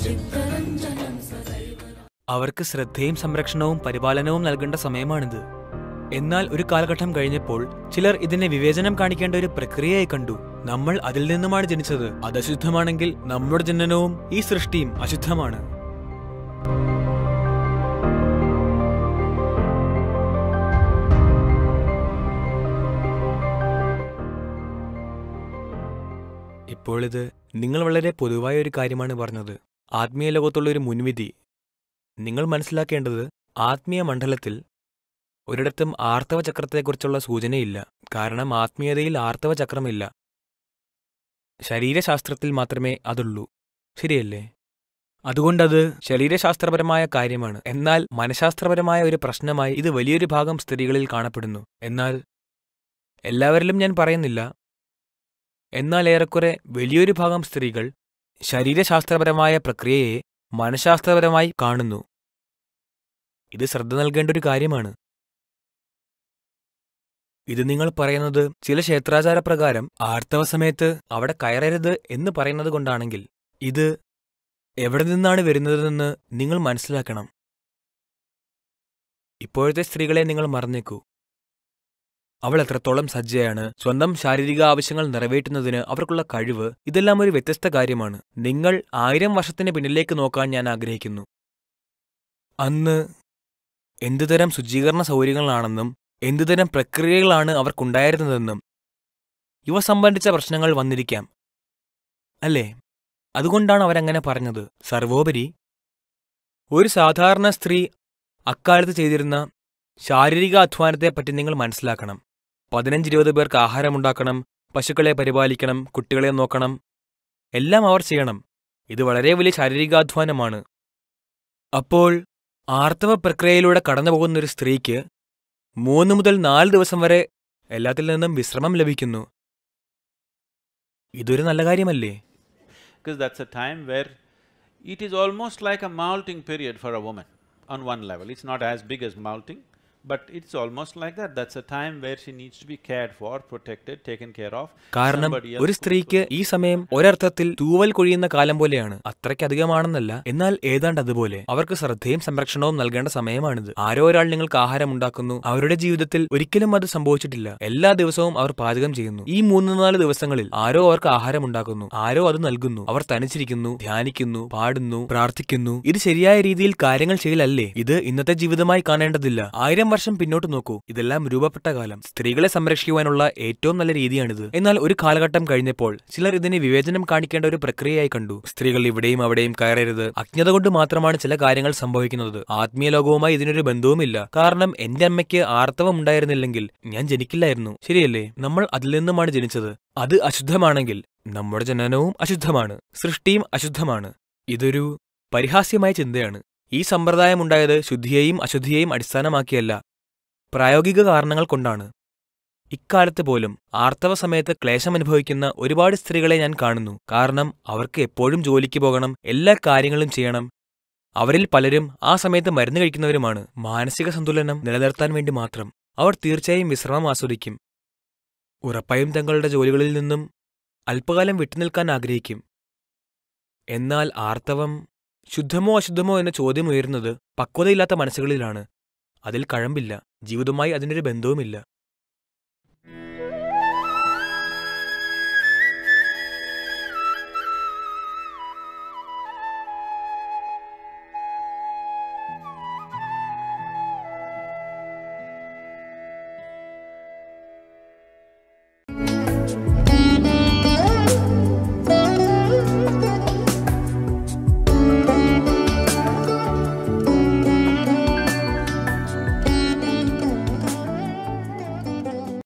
അവർക്ക് ശ്രദ്ധയും സംരക്ഷണവും പരിപാലനവും നൽകേണ്ട സമയമാണിത് എന്നാൽ ഒരു കാലഘട്ടം കഴിഞ്ഞപ്പോൾ ചിലർ ഇതിനെ വിവേചനം കാണിക്കേണ്ട ഒരു പ്രക്രിയയായി കണ്ടു നമ്മൾ അതിൽ നിന്നുമാണ് ജനിച്ചത് അത് അശുദ്ധമാണെങ്കിൽ നമ്മുടെ ജനനവും ഈ സൃഷ്ടിയും അശുദ്ധമാണ് ഇപ്പോൾ ഇത് നിങ്ങൾ വളരെ പൊതുവായ ഒരു കാര്യമാണ് പറഞ്ഞത് ആത്മീയ ലോകത്തുള്ള ഒരു മുൻവിധി നിങ്ങൾ മനസ്സിലാക്കേണ്ടത് ആത്മീയ മണ്ഡലത്തിൽ ഒരിടത്തും ആർത്തവ ചക്രത്തെക്കുറിച്ചുള്ള സൂചനയില്ല കാരണം ആത്മീയതയിൽ ആർത്തവ ചക്രമില്ല ശരീരശാസ്ത്രത്തിൽ മാത്രമേ അതുള്ളൂ ശരിയല്ലേ അതുകൊണ്ടത് ശരീരശാസ്ത്രപരമായ കാര്യമാണ് എന്നാൽ മനഃശാസ്ത്രപരമായ ഒരു പ്രശ്നമായി ഇത് വലിയൊരു ഭാഗം സ്ത്രീകളിൽ കാണപ്പെടുന്നു എന്നാൽ എല്ലാവരിലും ഞാൻ പറയുന്നില്ല എന്നാൽ ഏറെക്കുറെ വലിയൊരു ഭാഗം സ്ത്രീകൾ ശരീരശാസ്ത്രപരമായ പ്രക്രിയയെ മനഃശാസ്ത്രപരമായി കാണുന്നു ഇത് ശ്രദ്ധ നൽകേണ്ട ഒരു കാര്യമാണ് ഇത് നിങ്ങൾ പറയുന്നത് ചില ക്ഷേത്രാചാരപ്രകാരം ആർത്തവ സമയത്ത് അവിടെ കയറരുത് എന്ന് പറയുന്നത് കൊണ്ടാണെങ്കിൽ ഇത് എവിടെ നിന്നാണ് വരുന്നതെന്ന് നിങ്ങൾ മനസ്സിലാക്കണം ഇപ്പോഴത്തെ സ്ത്രീകളെ നിങ്ങൾ മറന്നേക്കൂ അവൾ എത്രത്തോളം സജ്ജയാണ് സ്വന്തം ശാരീരിക ആവശ്യങ്ങൾ നിറവേറ്റുന്നതിന് അവർക്കുള്ള കഴിവ് ഇതെല്ലാം ഒരു വ്യത്യസ്ത കാര്യമാണ് നിങ്ങൾ ആയിരം വർഷത്തിന് പിന്നിലേക്ക് നോക്കാൻ ഞാൻ ആഗ്രഹിക്കുന്നു അന്ന് എന്തുതരം ശുചീകരണ സൗകര്യങ്ങളാണെന്നും എന്തുതരം പ്രക്രിയകളാണ് അവർക്കുണ്ടായിരുന്നതെന്നും ഇവ സംബന്ധിച്ച പ്രശ്നങ്ങൾ വന്നിരിക്കാം അല്ലേ അതുകൊണ്ടാണ് അവരങ്ങനെ പറഞ്ഞത് സർവോപരി ഒരു സാധാരണ സ്ത്രീ അക്കാലത്ത് ചെയ്തിരുന്ന ശാരീരിക അധ്വാനത്തെപ്പറ്റി നിങ്ങൾ മനസ്സിലാക്കണം പതിനഞ്ചിരുപത് പേർക്ക് ആഹാരമുണ്ടാക്കണം പശുക്കളെ പരിപാലിക്കണം കുട്ടികളെ നോക്കണം എല്ലാം അവർ ചെയ്യണം ഇത് വളരെ വലിയ ശാരീരികാധ്വാനമാണ് അപ്പോൾ ആർത്തവ പ്രക്രിയയിലൂടെ കടന്നുപോകുന്ന ഒരു സ്ത്രീക്ക് മൂന്ന് മുതൽ നാല് ദിവസം വരെ എല്ലാത്തിൽ നിന്നും വിശ്രമം ലഭിക്കുന്നു ഇതൊരു നല്ല കാര്യമല്ലേ because that's a time where it is almost like a molting period for a woman on one level. It's not as big as molting, but it's almost like that. That's a time where she needs to be cared for, protected, taken care of. കാരണം Somebody else ഒരു could- സ്ത്രീക്ക് ഈ സമയം ഒരർത്ഥത്തിൽ തൂവൽ കൊഴിയുന്ന കാലം പോലെയാണ് അത്രയ്ക്കധികമാണെന്നല്ല എന്നാൽ ഏതാണ്ട് അതുപോലെ അവർക്ക് ശ്രദ്ധയും സംരക്ഷണവും നൽകേണ്ട സമയമാണിത് ആരോ ഒരാൾ നിങ്ങൾക്ക് ആഹാരം ഉണ്ടാക്കുന്നു അവരുടെ ജീവിതത്തിൽ ഒരിക്കലും അത് സംഭവിച്ചിട്ടില്ല എല്ലാ ദിവസവും അവർ പാചകം ചെയ്യുന്നു ഈ മൂന്ന് നാല് ദിവസങ്ങളിൽ ആരോ അവർക്ക് ആഹാരം ഉണ്ടാക്കുന്നു ആരോ അത് നൽകുന്നു അവർ തനിച്ചിരിക്കുന്നു ധ്യാനിക്കുന്നു പാടുന്നു പ്രാർത്ഥിക്കുന്നു ഇത് ശരിയായ രീതിയിൽ കാര്യങ്ങൾ ചെയ്യലല്ലേ ഇത് ഇന്നത്തെ ജീവിതമായി കാണേണ്ടതില്ല ആയിരം വർഷം പിന്നോട്ട് നോക്കൂ ഇതെല്ലാം രൂപപ്പെട്ട കാലം സ്ത്രീകളെ സംരക്ഷിക്കുവാനുള്ള ഏറ്റവും നല്ല രീതിയാണിത് എന്നാൽ ഒരു കാലഘട്ടം കഴിഞ്ഞപ്പോൾ ചിലർ ഇതിനെ വിവേചനം കാണിക്കേണ്ട ഒരു പ്രക്രിയയായി കണ്ടു സ്ത്രീകൾ ഇവിടെയും അവിടെയും കയറരുത് അജ്ഞത കൊണ്ട് മാത്രമാണ് ചില കാര്യങ്ങൾ സംഭവിക്കുന്നത് ആത്മീയ ലോകവുമായി ഇതിനൊരു ബന്ധവുമില്ല കാരണം എന്റെ അമ്മയ്ക്ക് ആർത്തവം ഉണ്ടായിരുന്നില്ലെങ്കിൽ ഞാൻ ജനിക്കില്ലായിരുന്നു ശരിയല്ലേ നമ്മൾ അതിൽ നിന്നുമാണ് ജനിച്ചത് അത് അശുദ്ധമാണെങ്കിൽ നമ്മുടെ ജനനവും അശുദ്ധമാണ് സൃഷ്ടിയും അശുദ്ധമാണ് ഇതൊരു പരിഹാസ്യമായ ചിന്തയാണ് ഈ സമ്പ്രദായമുണ്ടായത് ശുദ്ധിയെയും അശുദ്ധിയെയും അടിസ്ഥാനമാക്കിയല്ല പ്രായോഗിക കാരണങ്ങൾ കൊണ്ടാണ് ഇക്കാലത്ത് പോലും ആർത്തവ സമയത്ത് ക്ലേശമനുഭവിക്കുന്ന ഒരുപാട് സ്ത്രീകളെ ഞാൻ കാണുന്നു കാരണം അവർക്ക് എപ്പോഴും ജോലിക്ക് പോകണം എല്ലാ കാര്യങ്ങളും ചെയ്യണം അവരിൽ പലരും ആ സമയത്ത് മരുന്ന് കഴിക്കുന്നവരുമാണ് മാനസിക സന്തുലനം നിലനിർത്താൻ വേണ്ടി മാത്രം അവർ തീർച്ചയായും വിശ്രമം ആസ്വദിക്കും ഉറപ്പായും തങ്ങളുടെ ജോലികളിൽ നിന്നും അല്പകാലം വിട്ടുനിൽക്കാൻ ആഗ്രഹിക്കും എന്നാൽ ആർത്തവം ശുദ്ധമോ അശുദ്ധമോ എന്ന ചോദ്യം ഉയരുന്നത് പക്വതയില്ലാത്ത മനസ്സുകളിലാണ് അതിൽ കഴമ്പില്ല ജീവിതവുമായി അതിനൊരു ബന്ധവുമില്ല